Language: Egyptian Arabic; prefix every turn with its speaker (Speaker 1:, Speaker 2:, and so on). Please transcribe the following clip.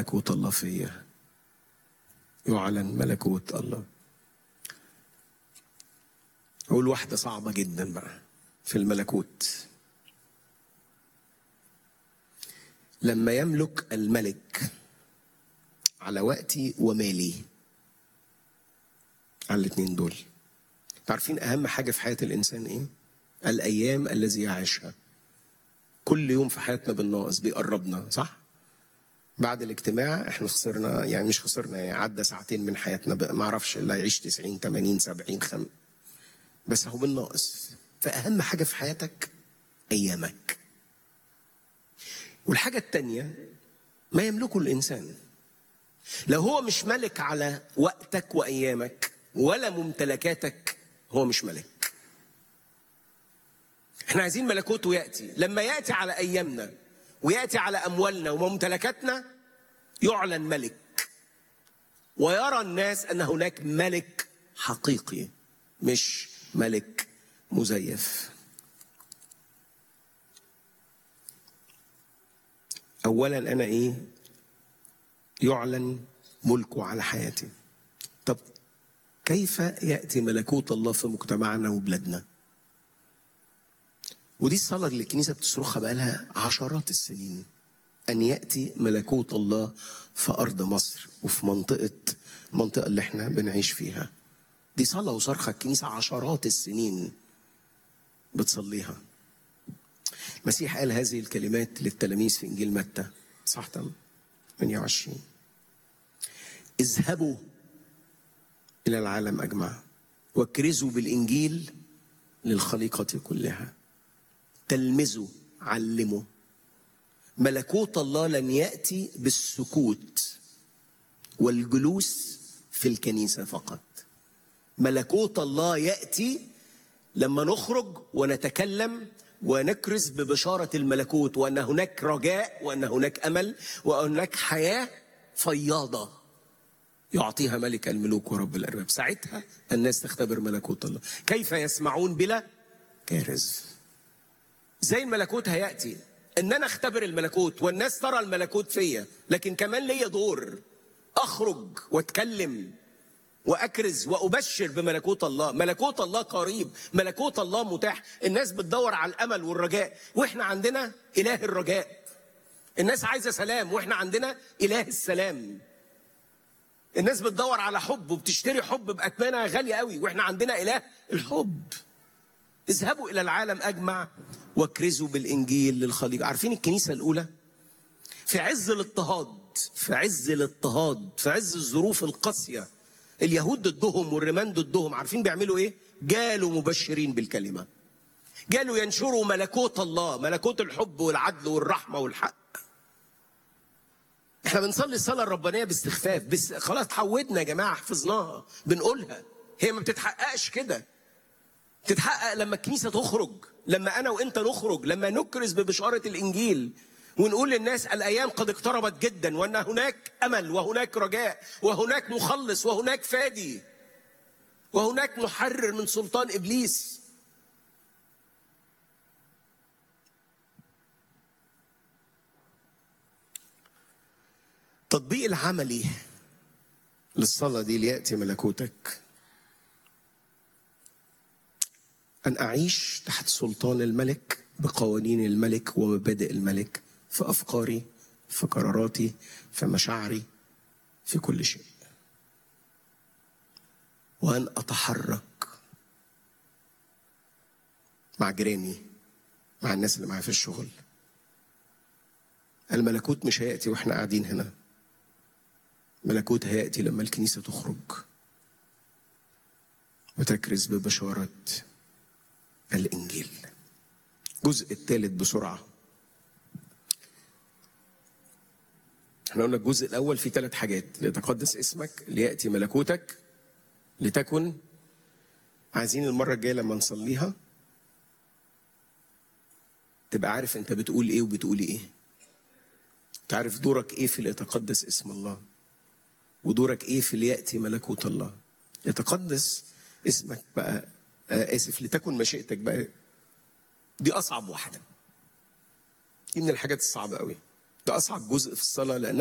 Speaker 1: ملكوت الله فيا يعلن ملكوت الله أقول واحدة صعبة جدا بقى في الملكوت لما يملك الملك على وقتي ومالي على الاثنين دول عارفين أهم حاجة في حياة الإنسان إيه؟ الأيام الذي يعيشها كل يوم في حياتنا بالناقص بيقربنا صح؟ بعد الاجتماع احنا خسرنا يعني مش خسرنا يعني عدى ساعتين من حياتنا بقى ما اعرفش اللي هيعيش 90 80 70 خم بس هو بالناقص فأهم حاجة في حياتك أيامك والحاجة التانية ما يملكه الإنسان لو هو مش ملك على وقتك وأيامك ولا ممتلكاتك هو مش ملك احنا عايزين ملكوته يأتي لما يأتي على أيامنا ويأتي على أموالنا وممتلكاتنا يعلن ملك ويرى الناس أن هناك ملك حقيقي مش ملك مزيف اولا انا ايه يعلن ملكه على حياتي طب كيف ياتي ملكوت الله في مجتمعنا وبلادنا ودي الصلاه اللي الكنيسه بتصرخها بقالها عشرات السنين ان ياتي ملكوت الله في ارض مصر وفي منطقه المنطقه اللي احنا بنعيش فيها دي صلاه وصرخه الكنيسه عشرات السنين بتصليها المسيح قال هذه الكلمات للتلاميذ في انجيل متى صح 28 اذهبوا الى العالم اجمع واكرزوا بالانجيل للخليقه كلها تلمذوا علموا ملكوت الله لن ياتي بالسكوت والجلوس في الكنيسه فقط ملكوت الله ياتي لما نخرج ونتكلم ونكرز ببشارة الملكوت وأن هناك رجاء وأن هناك أمل وأن هناك حياة فياضة يعطيها ملك الملوك ورب الأرباب ساعتها الناس تختبر ملكوت الله كيف يسمعون بلا كارز زي الملكوت هيأتي ان انا اختبر الملكوت والناس ترى الملكوت فيا لكن كمان ليا دور اخرج واتكلم واكرز وابشر بملكوت الله ملكوت الله قريب ملكوت الله متاح الناس بتدور على الامل والرجاء واحنا عندنا اله الرجاء الناس عايزه سلام واحنا عندنا اله السلام الناس بتدور على حب وبتشتري حب باثمانها غاليه قوي واحنا عندنا اله الحب اذهبوا الى العالم اجمع واكرزوا بالانجيل للخليقه عارفين الكنيسه الاولى في عز الاضطهاد في عز الاضطهاد في عز الظروف القاسيه اليهود ضدهم والرمان ضدهم عارفين بيعملوا ايه جالوا مبشرين بالكلمه جالوا ينشروا ملكوت الله ملكوت الحب والعدل والرحمه والحق احنا بنصلي الصلاه الربانيه باستخفاف بس خلاص اتعودنا يا جماعه حفظناها بنقولها هي ما بتتحققش كده تتحقق لما الكنيسه تخرج لما انا وانت نخرج لما نكرز ببشاره الانجيل ونقول للناس الايام قد اقتربت جدا وان هناك امل وهناك رجاء وهناك مخلص وهناك فادي وهناك محرر من سلطان ابليس التطبيق العملي للصلاه دي لياتي ملكوتك ان اعيش تحت سلطان الملك بقوانين الملك ومبادئ الملك في افكاري في قراراتي في مشاعري في كل شيء وان اتحرك مع جيراني مع الناس اللي معايا في الشغل الملكوت مش هياتي واحنا قاعدين هنا ملكوت هياتي لما الكنيسه تخرج وتكرز ببشاره الانجيل الجزء الثالث بسرعه احنا قلنا الجزء الاول فيه ثلاث حاجات ليتقدس اسمك لياتي ملكوتك لتكن عايزين المره الجايه لما نصليها تبقى عارف انت بتقول ايه وبتقولي ايه تعرف دورك ايه في ليتقدس اسم الله ودورك ايه في لياتي ملكوت الله يتقدس اسمك بقى آه اسف لتكن مشيئتك بقى دي اصعب واحده دي من الحاجات الصعبه قوي ده اصعب جزء في الصلاه لان